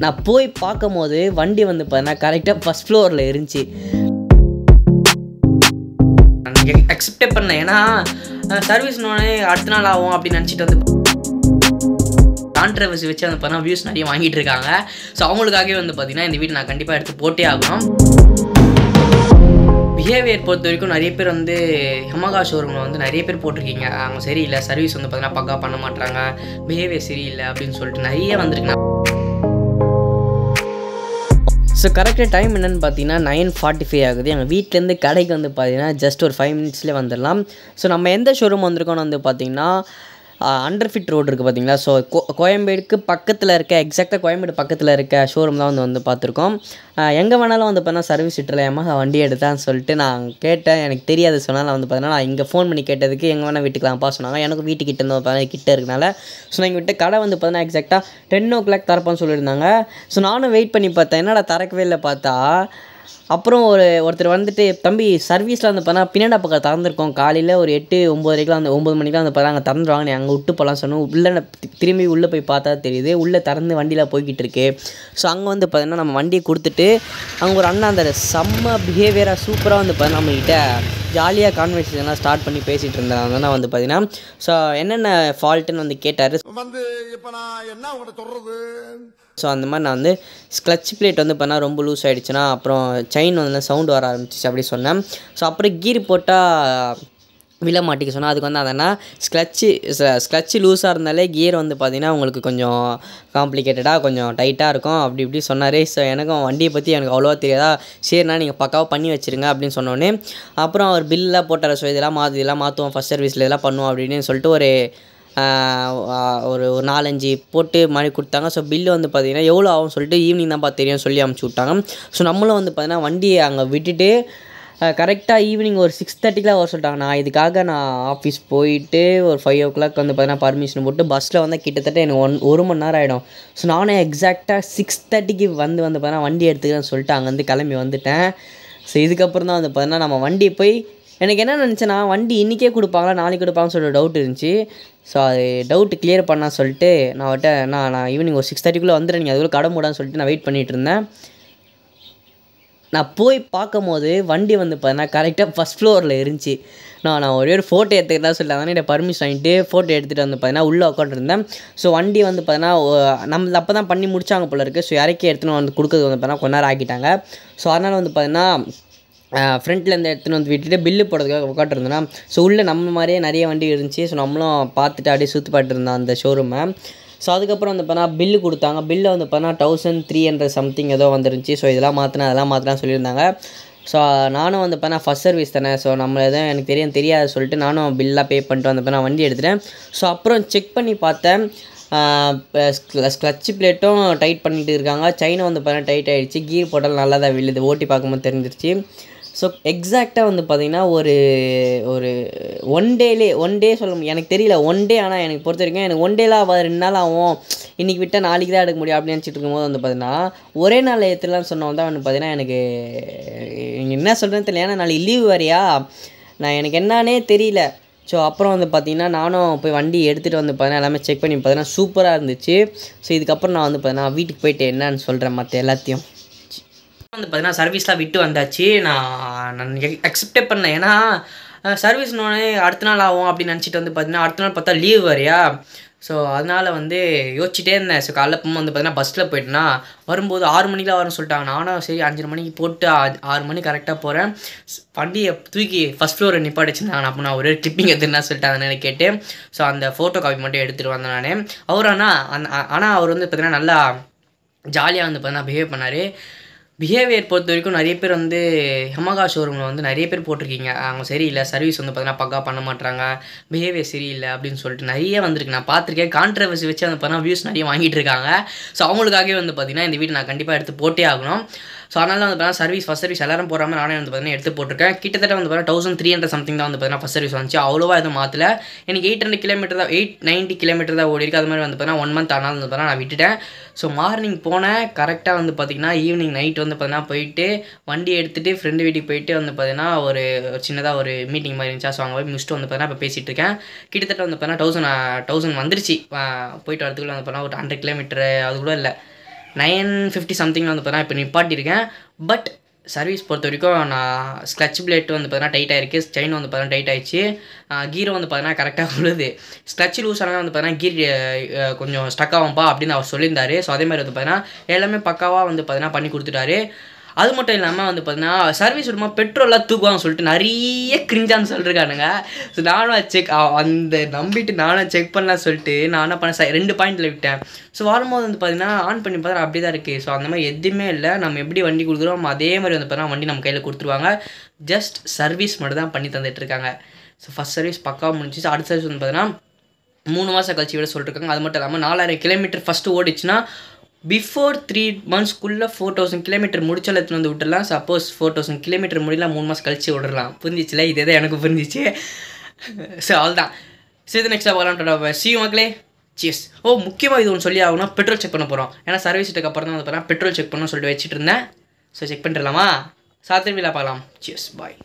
நான் போய் பார்க்கும்போது வண்டி வந்து பார்த்தீங்கன்னா கரெக்டாக ஃபஸ்ட் ஃப்ளோரில் இருந்துச்சு எக்ஸப்டே பண்ணேன் ஏன்னா சர்வீஸ்னோடனே அடுத்த நாள் ஆகும் அப்படின்னு நினச்சிட்டு வந்து கான்ட்ரவர்சி வச்சு வந்து பார்த்தா வியூஸ் நிறைய வாங்கிட்டு இருக்காங்க ஸோ அவங்களுக்காகவே வந்து பார்த்தீங்கன்னா இந்த வீடு நான் கண்டிப்பாக எடுத்து போட்டே ஆகணும் பிஹேவியர் பொறுத்த வரைக்கும் நிறைய பேர் வந்து ஹமகா ஷோரூமில் வந்து நிறைய பேர் போட்டிருக்கீங்க அவங்க சரியில்லை சர்வீஸ் வந்து பார்த்தீங்கன்னா பக்கா பண்ண மாட்டாங்க பிஹேவியர் சரியில்லை அப்படின்னு சொல்லிட்டு நிறைய வந்திருக்கு ஸோ கரெக்டாக டைம் என்னென்னு பார்த்தீங்கன்னா நைன் ஃபார்ட்டி ஃபைவ் ஆகுது எங்கள் வீட்டிலேருந்து கடைக்கு வந்து பார்த்தீங்கன்னா ஜஸ்ட் ஒரு ஃபைவ் மினிட்ஸ்லேயே வந்துடலாம் ஸோ நம்ம எந்த ஷோரூம் வந்திருக்கோம்னு வந்து பார்த்தீங்கன்னா அண்டர் ஃபிட் ரோடு இருக்குது பார்த்தீங்களா ஸோ கோ கோயம்பேடுக்கு பக்கத்தில் இருக்க எக்ஸாக்டாக கோயம்பேடு பக்கத்தில் இருக்க ஷோரூம் தான் வந்து வந்து பார்த்துருக்கோம் எங்கே வேணாலும் வந்து பார்த்தீங்கன்னா சர்வீஸ் விட்டுலாமா வண்டி எடுத்தான்னு சொல்லிட்டு நான் கேட்டேன் எனக்கு தெரியாது சொன்னால் வந்து பார்த்தீங்கன்னா நான் இங்கே ஃபோன் பண்ணி கேட்டதுக்கு எங்கே வேணால் வீட்டுக்கலாம்ப்பா சொன்னாங்க எனக்கு வீட்டுக்கிட்ட இருந்து பார்த்தீங்கன்னா கிட்ட இருக்கனால ஸோ நான் விட்டு கடை வந்து பார்த்தீங்கன்னா எக்ஸாக்டாக டென் ஓ கிளாக் திறப்போன்னு சொல்லியிருந்தாங்க ஸோ நானும் வெயிட் பண்ணி பார்த்தேன் என்னடா திறக்கவே இல்லை பார்த்தா அப்புறம் ஒரு ஒருத்தர் வந்துட்டு தம்பி சர்வீஸில் வந்து பார்த்தா பின்னாடி பக்கம் திறந்துருக்கோம் காலையில் ஒரு எட்டு ஒம்பதுரைக்கெலாம் அந்த ஒம்பது மணிக்கெலாம் வந்து பார்த்தா அங்கே திறந்துருவாங்க நீ அங்கே விட்டு போகலாம் சொன்னோம் உள்ளே நான் தி- திரும்பி உள்ளே போய் பார்த்தா தெரியுது உள்ளே திறந்து வண்டியில் போய்கிட்டு இருக்கு ஸோ அங்கே வந்து பார்த்தீங்கன்னா நம்ம வண்டியை கொடுத்துட்டு அங்கே ஒரு அண்ணா அந்த செம்ம பிஹேவியராக சூப்பராக வந்து பார்த்தா நம்மகிட்ட ஜாலியாக கான்வர்சேஷன்லாம் ஸ்டார்ட் பண்ணி பேசிகிட்டு இருந்தாங்க தான் வந்து பார்த்தீங்கன்னா ஸோ என்னென்ன ஃபால்ட்டுன்னு வந்து கேட்டார் வந்து இப்ப நான் என்ன உங்கள்கிட்ட சொல்றது ஸோ அந்த மாதிரி நான் வந்து ஸ்க்ளச் பிளேட் வந்து பண்ணால் ரொம்ப லூஸ் ஆகிடுச்சுன்னா அப்புறம் செயின் வந்து சவுண்டு வர ஆரம்பிச்சிச்சு அப்படி சொன்னேன் ஸோ அப்புறம் கீர் போட்டால் விழ மாட்டிக்க சொன்னால் அதுக்கு வந்து அதனா ஸ்க்ளச்சு ஸ்க்ளச்சு லூஸாக இருந்தாலே கியர் வந்து பார்த்திங்கன்னா உங்களுக்கு கொஞ்சம் காம்ப்ளிகேட்டடாக கொஞ்சம் டைட்டாக இருக்கும் அப்படி இப்படி சொன்னார் ஸோ எனக்கும் வண்டியை பற்றி எனக்கு அவ்வளோவா தெரியாதா சரிண்ணா நீங்கள் பக்காவாக பண்ணி வச்சிருங்க அப்படின்னு சொன்னோடனே அப்புறம் அவர் பில்லாம் போட்டார் ஸோ இதெல்லாம் மாற்று இதெல்லாம் மாற்றுவோம் ஃபஸ்ட் சர்வீஸில் இதெல்லாம் பண்ணுவோம் அப்படின்னு சொல்லிட்டு ஒரு ஆஹ் ஆஹ் ஒரு ஒரு நாலஞ்சு போட்டு மாதிரி கொடுத்தாங்க ஸோ பில்லு வந்து பார்த்தீங்கன்னா எவ்வளோ ஆகும் சொல்லிட்டு ஈவினிங் தான் பார்த்து தெரியும் சொல்லி அமுச்சு விட்டாங்க ஸோ நம்மளும் வந்து பார்த்தீங்கன்னா வண்டியை அங்கே விட்டுட்டு கரெக்டாக ஈவினிங் ஒரு சிக்ஸ் தேர்ட்டிக்கெலாம் வர சொல்லிட்டாங்க நான் இதுக்காக நான் ஆஃபீஸ் போயிட்டு ஒரு ஃபைவ் ஓ கிளாக் வந்து பார்த்தீங்கன்னா பர்மிஷன் போட்டு பஸ்ஸில் வந்து கிட்டத்தட்ட எனக்கு ஒன் ஒரு மணி நேரம் ஆகிடும் ஸோ நானும் எக்ஸாக்டாக சிக்ஸ் தேர்ட்டிக்கு வந்து வந்து பார்த்தீங்கன்னா வண்டி எடுத்துக்கிறேன்னு சொல்லிட்டு அங்கேருந்து கிளம்பி வந்துட்டேன் ஸோ இதுக்கப்புறம் தான் வந்து பார்த்தீங்கன்னா நம்ம வண்டி போய் எனக்கு என்ன நினச்சேன்னா வண்டி இன்றைக்கே கொடுப்பாங்களா நாளைக்கு கொடுப்பாங்கன்னு சொல்லிட்டு டவுட் இருந்துச்சு ஸோ அது டவுட் கிளியர் பண்ண சொல்லிட்டு நான் அவட்ட நான் நான் ஈவினிங் ஒரு சிக்ஸ் தேர்ட்டிக்குள்ளே வந்துடுறேன் நீங்கள் அதுக்குள்ளே கடை மூடான்னு சொல்லிட்டு நான் வெயிட் பண்ணிட்டு இருந்தேன் நான் போய் பார்க்கும்போது வண்டி வந்து பார்த்தீங்கன்னா கரெக்டாக ஃபஸ்ட் ஃப்ளோரில் இருந்துச்சு நான் நான் ஒரே ஒரு ஃபோட்டோ எடுத்துக்கிட்டா சொல்லிட்டாங்க என்னோட பர்மிஷன் வாங்கிட்டு ஃபோட்டோ எடுத்துகிட்டு வந்து பார்த்தீங்கன்னா உள்ளே உட்காந்துருந்தேன் ஸோ வண்டி வந்து பார்த்தீங்கன்னா ஒ- நம்ம அப்போ தான் பண்ணி முடிச்சாங்க போல இருக்குது ஸோ இறக்கி எடுத்துன்னு வந்து கொடுக்கறது வந்து பார்த்தீங்கன்னா கொஞ்ச நேரம் ஆக்கிட்டாங்க ஸோ அதனால் வந்து பார்த்தீங்கன்னா ஃப்ரண்ட்டில் இருந்து எடுத்துன்னு வந்து விட்டுட்டு பில்லு போடுறதுக்காக உட்காந்துருந்தேன்னா ஸோ உள்ளே நம்ம மாதிரியே நிறைய வண்டி இருந்துச்சு ஸோ நம்மளும் பார்த்துட்டு அப்படியே சுற்றி பார்த்துட்டு இருந்தோம் அந்த ஷோரூமை ஸோ அதுக்கப்புறம் வந்து பார்த்தா பில்லு கொடுத்தாங்க பில்லு வந்து பார்த்தா தௌசண்ட் த்ரீ ஹண்ட்ரட் சம்திங் ஏதோ வந்துருந்துச்சு ஸோ இதெல்லாம் மாற்றினா அதெல்லாம் மாற்றினா சொல்லியிருந்தாங்க ஸோ நானும் வந்து பார்த்தா ஃபஸ்ட் சர்வீஸ் தானே ஸோ நம்ம எதுவும் எனக்கு தெரியும் தெரியாது சொல்லிட்டு நானும் பில்லாக பே பண்ணிட்டு வந்து நான் வண்டி எடுத்துட்டேன் ஸோ அப்புறம் செக் பண்ணி பார்த்தேன் ஸ்க்ளட்ச் பிளேட்டும் டைட் பண்ணிட்டு இருக்காங்க செயினை வந்து பார்த்தீங்கன்னா டைட் ஆகிடுச்சு கீர் போட்டாலும் நல்லா தான் விழுது ஓட்டி பார்க்கும்போது தெரிஞ்சிருச்சு ஸோ எக்ஸாக்டாக வந்து பார்த்தீங்கன்னா ஒரு ஒரு ஒன் டேலே ஒன் டே சொல்ல முடியும் எனக்கு தெரியல ஒன் டே ஆனால் எனக்கு பொறுத்த வரைக்கும் எனக்கு ஒன் டேலாம் ஆகாது ரெண்டு நாள் ஆகும் இன்றைக்கி விட்டால் நாளைக்கு தான் எடுக்க முடியும் அப்படின்னு நினச்சிட்டு இருக்கும்போது வந்து பார்த்தீங்கன்னா ஒரே நாள் ஏற்றுலாம்னு சொன்னவன் தான் வந்து பார்த்தீங்கன்னா எனக்கு நீங்கள் என்ன சொல்கிறேன்னு தெரியல ஏன்னா நாளைக்கு லீவ் வரையா நான் எனக்கு என்னன்னே தெரியல ஸோ அப்புறம் வந்து பார்த்தீங்கன்னா நானும் போய் வண்டி எடுத்துகிட்டு வந்து பார்த்தீங்கன்னா எல்லாமே செக் பண்ணி பார்த்தீங்கன்னா சூப்பராக இருந்துச்சு ஸோ இதுக்கப்புறம் நான் வந்து பார்த்தீங்கன்னா வீட்டுக்கு போயிட்டு என்னன்னு சொல்கிறேன் மற்ற எல்லாத்தையும் வந்து பார்த்தீங்கன்னா சர்வீஸ்லாம் விட்டு வந்தாச்சு நான் நான் அக்செப்டே பண்ணேன் ஏன்னா சர்வீஸ்னோடனே அடுத்த நாள் ஆகும் அப்படின்னு நினச்சிட்டு வந்து பார்த்தீங்கன்னா அடுத்த நாள் பார்த்தா லீவ் வரையா ஸோ அதனால் வந்து யோசிச்சுட்டே இருந்தேன் ஸோ காலைல போகும்போது வந்து பார்த்தீங்கன்னா பஸ்ஸில் போயிட்டேன்னா வரும்போது ஆறு மணிக்கெலாம் வரும்னு சொல்லிட்டாங்க நானும் சரி அஞ்சரை மணிக்கு போட்டு ஆ- ஆறு மணி கரெக்டாக போகிறேன் வண்டியை தூக்கி ஃபஸ்ட் ஃப்ளோரை நிப்பாட்டி வச்சிருந்தாங்க அப்போ நான் ஒரே கிளிப்பிங் எடுத்துனா சொல்லிட்டாங்கன்னு கேட்டு ஸோ அந்த ஃபோட்டோ காப்பி மட்டும் எடுத்துகிட்டு வந்தேன் நான் அவர் ஆனால் அந்த ஆனால் அவர் வந்து பார்த்தீங்கன்னா நல்லா ஜாலியாக வந்து பார்த்தீங்கன்னா பிஹேவ் பண்ணார் பிஹேவியர் பொறுத்த வரைக்கும் நிறைய பேர் வந்து ஹமகா ஷோரூமில் வந்து நிறைய பேர் போட்டிருக்கீங்க அவங்க சரியில்லை சர்வீஸ் வந்து பார்த்தீங்கன்னா பக்கா பண்ண மாட்டாங்க பிஹேவியர் சரியில்லை அப்படின்னு சொல்லிட்டு நிறைய வந்திருக்கு நான் பார்த்துருக்கேன் கான்ட்ரவர்சி வச்சு வந்து பார்த்தீங்கன்னா வியூஸ் நிறைய வாங்கிட்டு இருக்காங்க ஸோ அவங்களுக்காகவே வந்து பார்த்தீங்கன்னா இந்த வீடு நான் கண்டிப்பாக எடுத்து போட்டே ஆகணும் ஸோ அதனால வந்து பார்த்தீங்கன்னா சர்வீஸ் ஃபஸ்ட் சர்வீஸ் எல்லாரும் போகாமல் நானே வந்து பார்த்தீங்கன்னா எடுத்து போட்டிருக்கேன் கிட்டத்தட்ட வந்து பார்த்தீங்கன்னா தௌசண்ட் த்ரீ ஹண்ட்ரட் சம்திங் தான் வந்து பார்த்தீங்கன்னா ஃபஸ்ட் சர்வீஸ் வந்துச்சு அவ்வளோவா எதுவும் மாற்றல எனக்கு எயிட் ஹண்ட்ரட் கிலோமீட்டர் தான் எயிட் நைன்ட்டி கிலோமீட்டர் தான் ஓடி இருக்கு அது மாதிரி வந்து பார்த்தீங்கன்னா ஒன் மந்த் ஆனாலும் வந்து பார்த்தீங்கன்னா நான் விட்டுட்டேன் ஸோ மார்னிங் போனேன் கரெக்டாக வந்து பார்த்தீங்கன்னா ஈவினிங் நைட் வந்து பார்த்தீங்கன்னா போயிட்டு வண்டி எடுத்துகிட்டு ஃப்ரெண்டு வீட்டுக்கு போயிட்டு வந்து பார்த்தீங்கன்னா ஒரு சின்னதாக ஒரு மீட்டிங் மாதிரி இருந்துச்சா ஸோ அங்கே போய் முடிச்சுட்டு வந்து பார்த்தீங்கன்னா இப்போ பேசிகிட்டு இருக்கேன் கிட்டத்தட்ட வந்து பார்த்தீங்கன்னா தௌசண்ட் தௌசண்ட் வந்துருச்சு ஆஹ் போயிட்டு வரதுக்குள்ள வந்து பார்த்தீங்கன்னா ஒரு ஹண்ட்ரட் கிலோமீட்டர் அது கூட இல்லை நைன் ஃபிஃப்டி சம்திங் வந்து பார்த்தீங்கன்னா இப்போ நிப்பாட்டியிருக்கேன் பட் சர்வீஸ் பொறுத்த வரைக்கும் நான் ஸ்க்ளச் பிளேட் வந்து பார்த்தீங்கன்னா டைட் ஆயிருக்கு செயின் வந்து பார்த்தீங்கன்னா டைட் ஆயிடுச்சு கீர் வந்து பார்த்தீங்கன்னா கரெக்டாக விழுது ஸ்க்ளச் லூஸ் ஆனால் வந்து பார்த்தீங்கன்னா கீர் கொஞ்சம் ஸ்டக் ஆகும்பா அப்படின்னு அவர் சொல்லியிருந்தாரு ஸோ அதே மாதிரி வந்து பார்த்தீங்கன்னா எல்லாமே பக்காவாக வந்து பார்த்தீங்கன்னா பண்ணி கொடுத்துட்டாரு அது மட்டும் இல்லாமல் வந்து பார்த்தீங்கன்னா சர்வீஸ் விடுமா பெட்ரோல்லாம் தூக்குவாங்க சொல்லிட்டு நிறைய கிரிஞ்சான்னு சொல்லிருக்கானுங்க ஸோ நானும் செக் அந்த நம்பிட்டு நானும் செக் பண்ணலாம் சொல்லிட்டு நான் என்ன பண்ணேன் ரெண்டு பாயிண்டில் விட்டேன் ஸோ வரும்போது வந்து பார்த்தீங்கன்னா ஆன் பண்ணி பார்த்தா அப்படி தான் இருக்குது ஸோ அந்த மாதிரி எதுவுமே இல்லை நம்ம எப்படி வண்டி கொடுக்குறோம் அதே மாதிரி வந்து பார்த்தீங்கன்னா வண்டி நம்ம கையில் கொடுத்துருவாங்க ஜஸ்ட் சர்வீஸ் மட்டும் தான் பண்ணி தந்துட்டு இருக்காங்க ஸோ ஃபஸ்ட் சர்வீஸ் பக்காவாக முடிஞ்சிச்சு அடுத்த சர்வீஸ் வந்து பார்த்தீங்கன்னா மூணு மாதம் கழிச்சு விட சொல்லிட்டுருக்காங்க அது மட்டும் இல்லாமல் நாலாயிரம் கிலோமீட்டர் ஃபஸ்ட்டு ஓடிச்சுன்னா பிஃபோர் த்ரீ மந்த்ஸ்க்குள்ளே ஃபோர் தௌசண்ட் கிலோமீட்டர் முடிச்சால் எடுத்துன்னு வந்து விட்டுடலாம் சப்போஸ் ஃபோர் தௌசண்ட் கிலோமீட்டர் முடியல மூணு மாதம் கழிச்சு விடலாம் புரிஞ்சிச்சுல இதே தான் எனக்கு புரிஞ்சிச்சு ஸோ அவ்வளோதான் ஸோ இது நெக்ஸ்ட்டாக பார்க்கலாம் சி மக்களே சியஸ் ஓ முக்கியமாக இது ஒன்று சொல்லி ஆகணும் பெட்ரோல் செக் பண்ண போகிறோம் ஏன்னா சர்வீஸ் அப்புறம் தான் வந்து பார்த்தா பெட்ரோல் செக் பண்ணணும்னு சொல்லிட்டு வச்சுட்டு இருந்தேன் ஸோ செக் பண்ணிடலாமா சாத்திரவிழா பார்க்கலாம் சியஸ் பாய்